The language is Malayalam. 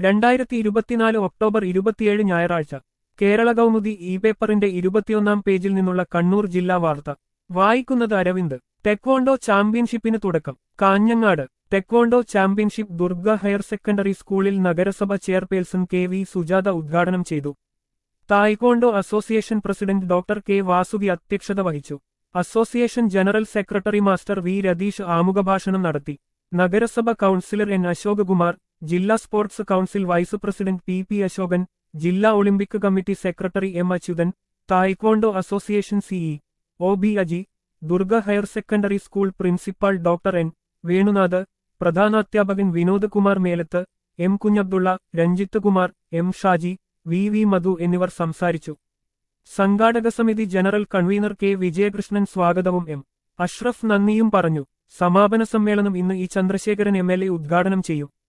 രണ്ടായിരത്തി ഇരുപത്തിനാല് ഒക്ടോബർ ഇരുപത്തിയേഴ് ഞായറാഴ്ച കേരള കൗമുദി ഇ പേപ്പറിന്റെ ഇരുപത്തിയൊന്നാം പേജിൽ നിന്നുള്ള കണ്ണൂർ ജില്ലാ വാർത്ത വായിക്കുന്നത് അരവിന്ദ് ടെക്വോണ്ടോ ചാമ്പ്യൻഷിപ്പിന് തുടക്കം Kanhangad taekwondo championship Durga higher secondary സ്കൂളിൽ നഗരസഭ ചെയർപേഴ്സൺ കെ വി സുജാത ഉദ്ഘാടനം ചെയ്തു taekwondo association president doctor K Vasuki അധ്യക്ഷത വഹിച്ചു association general secretary master V Ratheesh ആമുഖഭാഷണം നടത്തി നഗരസഭ കൌൺസിലർ എൻ അശോകകുമാർ ജില്ലാ sports council vice president P P Ashokan ജില്ലാ Olympic committee secretary M Achuthan taekwondo association C E O B Aji Durga higher secondary school principal doctor N Venunath പ്രധാനാധ്യാപകൻ Vinod Kumar മേലത്ത് M Kunhabdulla Ranjith Kumar M Shaji V V Madhu എന്നിവർ സംസാരിച്ചു സംഘാടക സമിതി ജനറൽ കൺവീനർ കെ വിജയകൃഷ്ണൻ സ്വാഗതവും എം അഷ്റഫ് നന്ദിയും പറഞ്ഞു സമാപന സമ്മേളനം ഇന്ന് E Chandrasekharan M L A ഉദ്ഘാടനം ചെയ്യും